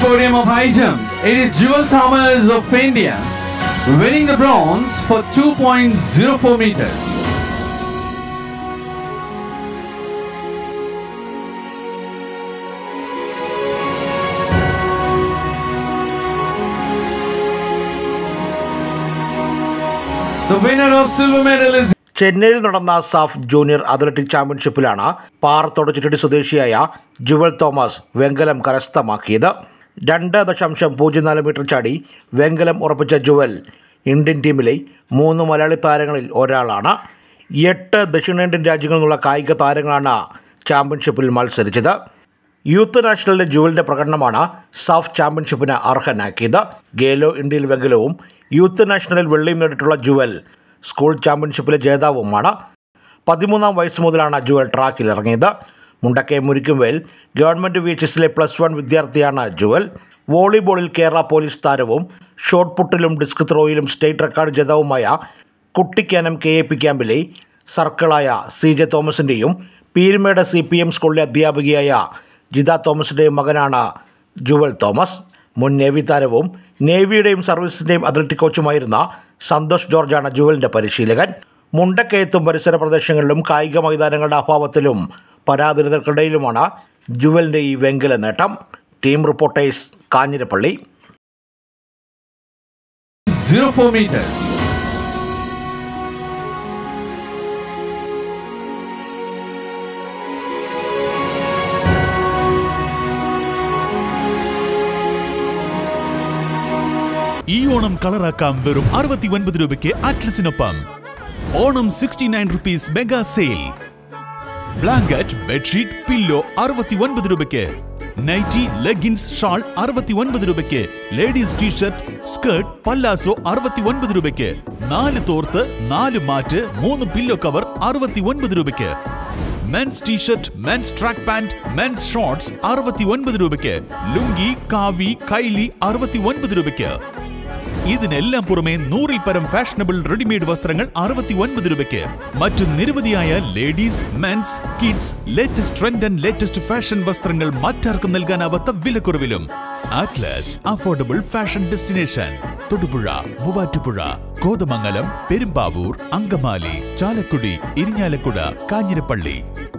podium of high jump, it is Jewel Thomas of India winning the bronze for 2.04 meters. The winner of silver medal is ചെന്നൈയിൽ നടന്ന SAF junior athletic ചാമ്പ്യൻഷിപ്പിലാണ് പാറത്തോട് ചുറ്റടി സ്വദേശിയായ Jewel Thomas വെങ്കലം കരസ്ഥമാക്കിയത് രണ്ട് ദശാംശം പൂജ്യം നാല് മീറ്റർ ചാടി വെങ്കലം ഉറപ്പിച്ച ജുവൽ ഇന്ത്യൻ ടീമിലെ മൂന്ന് മലയാളി താരങ്ങളിൽ ഒരാളാണ് എട്ട് ദക്ഷിണേന്ത്യൻ രാജ്യങ്ങളിൽ നിന്നുള്ള കായിക താരങ്ങളാണ് ചാമ്പ്യൻഷിപ്പിൽ മത്സരിച്ചത് യൂത്ത് നാഷണലിലെ ജുവലിൻ്റെ പ്രകടനമാണ് സാഫ് ചാമ്പ്യൻഷിപ്പിന് അർഹനാക്കിയത് ഗേലോ ഇന്ത്യയിൽ വെങ്കലവും യൂത്ത് നാഷണലിൽ വെള്ളിയും നേടിയിട്ടുള്ള ജുവൽ സ്കൂൾ ചാമ്പ്യൻഷിപ്പിലെ ജേതാവുമാണ് പതിമൂന്നാം വയസ്സ് മുതലാണ് ജുവൽ ട്രാക്കിൽ ഇറങ്ങിയത് Mundakayam Murikkumvel government V H എസിലെ പ്ലസ് വൺ വിദ്യാർത്ഥിയാണ് ജുവൽ വോളിബോളിൽ കേരള പോലീസ് താരവും ഷോട്ട് പുട്ടിലും ഡിസ്ക് ത്രോയിലും സ്റ്റേറ്റ് റെക്കോർഡ് ജേതാവുമായ കുട്ടിക്കാനം കെ എ പി ക്യാമ്പിലെ സർക്കിളായ സി ജെ തോമസിൻ്റെയും പീരുമേട് സി പി എം സ്കൂളിലെ അധ്യാപികയായ ജിത തോമസിൻ്റെയും മകനാണ് ജുവൽ തോമസ് മുൻ നേവി താരവും നേവിയുടെയും സർവീസിൻ്റെയും അത്ലറ്റിക് കോച്ചുമായിരുന്ന സന്തോഷ് ജോർജാണ് ജുവലിൻ്റെ പരിശീലകൻ മുണ്ടക്കയത്തും പരിസര പ്രദേശങ്ങളിലും കായിക മൈതാനങ്ങളുടെ അഭാവത്തിലും പരാധീനതകൾക്കിടയിലുമാണ് ജുവലിൻ്റെ ഈ വെങ്കല നേട്ടം ടീം റിപ്പോർട്ടേഴ്സ് കാഞ്ഞിരപ്പള്ളി 04 meters. ഈ ഓണം കളറാക്കാം വെറും അറുപത്തി ഒൻപത് രൂപയ്ക്ക് അറ്റ്ലസിനൊപ്പം Onam sixty nine rupees mega sale blanket bedsheet pillow അറുപത്തി ഒൻപത് രൂപയ്ക്ക് നൈറ്റി ലെഗിൻസ് ഷാൾ അറുപത്തി ഒൻപത് രൂപയ്ക്ക് ലേഡീസ് ടീഷർട്ട് സ്കേർട്ട് പല്ലാസോ അറുപത്തി ഒൻപത് രൂപയ്ക്ക് നാല് തോർത്ത് നാല് മാറ്റ് മൂന്ന് പില്ലോ കവർ അറുപത്തി ഒൻപത് രൂപയ്ക്ക് men's t shirt men's track pant men's shorts അറുപത്തി ഒൻപത് രൂപയ്ക്ക് ലുങ്കി കാവി കൈലി അറുപത്തി ഒൻപത് രൂപയ്ക്ക് ഇതിനെല്ലാം പുറമെ നൂറിൽ പരം ഫാഷനബിൾ റെഡിമെയ്ഡ് വസ്ത്രങ്ങൾ അറുപത്തി ഒൻപത് രൂപയ്ക്ക് മറ്റു നിരവധിയായ ladies men's kids latest trend and latest fashion വസ്ത്രങ്ങൾ മറ്റാർക്കും നൽകാനാവാത്ത വിലക്കുറവിലും Atlas affordable fashion destination Thodupuzha Muvattupuzha Kothamangalam Perumbavoor Angamaly Chalakudy Irinjalakuda Kanjirappally